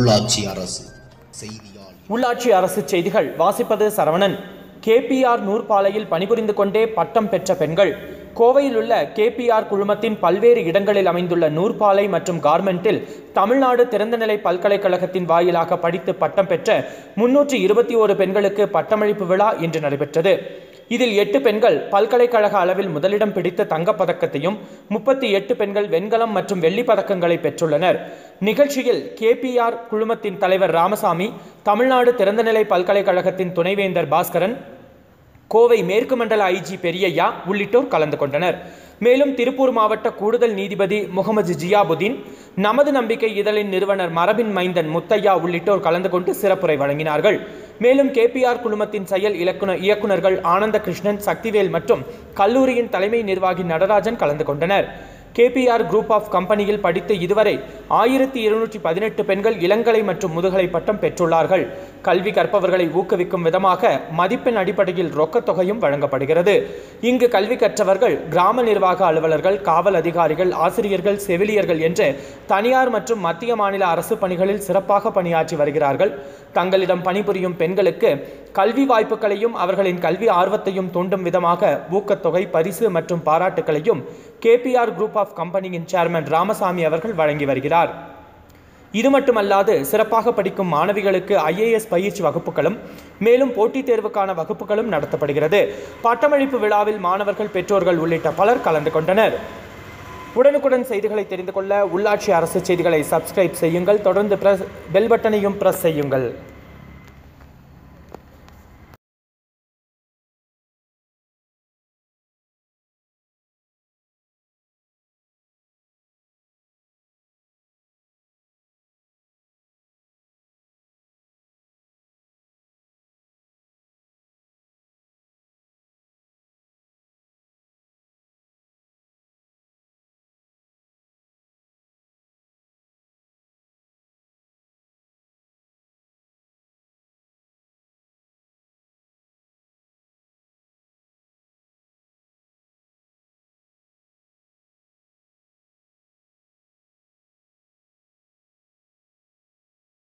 உள்ளாட்சி அரசு செய்தியாளர் உள்ளாட்சி அரசு செய்திகள் வாசிப்பது சரவணன் கேபிஆர் நூற்பாலையில் பணிபுரிந்து கொண்டே பட்டம் பெற்ற பெண்கள் கோவையில் உள்ள கேபிஆர் குழுமத்தின் பல்வேறு இடங்களில் அமைந்துள்ள நூற்பாலை மற்றும் கார்மெண்டில் தமிழ்நாடு திறந்தநிலை பல்கலைக்கழகத்தின் வாயிலாக படித்து பட்டம் பெற்ற முன்னூற்றி இருபத்தி ஓரு பெண்களுக்கு பட்டமளிப்பு விழா இன்று நடைபெற்றது இதில் எட்டு பெண்கள் பல்கலைக்கழக அளவில் முதலிடம் பிடித்த தங்கப்பதக்கத்தையும் முப்பத்தி எட்டு பெண்கள் வெண்கலம் மற்றும் வெள்ளிப் பதக்கங்களை பெற்றுள்ளனர் நிகழ்ச்சியில் கேபிஆர் குழுமத்தின் தலைவர் ராமசாமி தமிழ்நாடு திறந்தநிலை பல்கலைக்கழகத்தின் துணைவேந்தர் பாஸ்கரன் கோவை மேற்கு மண்டல ஐஜி பெரியய்யா உள்ளிட்டோர் கலந்து கொண்டனர் மேலும் திருப்பூர் மாவட்ட கூடுதல் நீதிபதி முகமது ஜியாபுதீன் நமது நம்பிக்கை இதழின் நிறுவனர் மரபின் மைந்தன் முத்தையா உள்ளிட்டோர் கலந்து கொண்டு சிறப்புரை வழங்கினார்கள் மேலும் கேபிஆர் குழுமத்தின் செயல் இலக்குனர் இயக்குனர்கள் ஆனந்த கிருஷ்ணன் சக்திவேல் மற்றும் கல்லூரியின் தலைமை நிர்வாகி நடராஜன் கலந்து கொண்டனர் கேபிஆர் குரூப் ஆஃப் கம்பெனியில் படித்து இதுவரை ஆயிரத்தி இருநூற்றி பதினெட்டு பெண்கள் இளங்கலை மற்றும் முதுகலை பட்டம் பெற்றுள்ளார்கள் கல்வி கற்பவர்களை ஊக்குவிக்கும் விதமாக மதிப்பெண் அடிப்படையில் ரொக்கத் தொகையும் வழங்கப்படுகிறது இங்கு கல்வி கற்றவர்கள் கிராம நிர்வாக அலுவலர்கள் காவல் அதிகாரிகள் ஆசிரியர்கள் செவிலியர்கள் என்று தனியார் மற்றும் மத்திய மாநில அரசு பணிகளில் சிறப்பாக பணியாற்றி வருகிறார்கள் தங்களிடம் பணிபுரியும் பெண்களுக்கு கல்வி வாய்ப்புகளையும் அவர்களின் கல்வி ஆர்வத்தையும் தூண்டும் விதமாக ஊக்கத்தொகை பரிசு மற்றும் பாராட்டுகளையும் கேபிஆர் குரூப் ஆஃப் கம்பெனியின் சேர்மன் ராமசாமி அவர்கள் வழங்கி வருகிறார் இது மட்டுமல்லாது சிறப்பாக படிக்கும் மாணவிகளுக்கு ஐஏஎஸ் பயிற்சி வகுப்புகளும் மேலும் போட்டித் தேர்வுக்கான வகுப்புகளும் நடத்தப்படுகிறது பட்டமளிப்பு விழாவில் மாணவர்கள் பெற்றோர்கள் உள்ளிட்ட பலர் கலந்து கொண்டனர் உடனுக்குடன் செய்திகளை தெரிந்து கொள்ள உள்ளாட்சி அரசு செய்திகளை சப்ஸ்கிரைப் செய்யுங்கள் தொடர்ந்து பிரஸ் பெல் பட்டனையும் பிரஸ் செய்யுங்கள்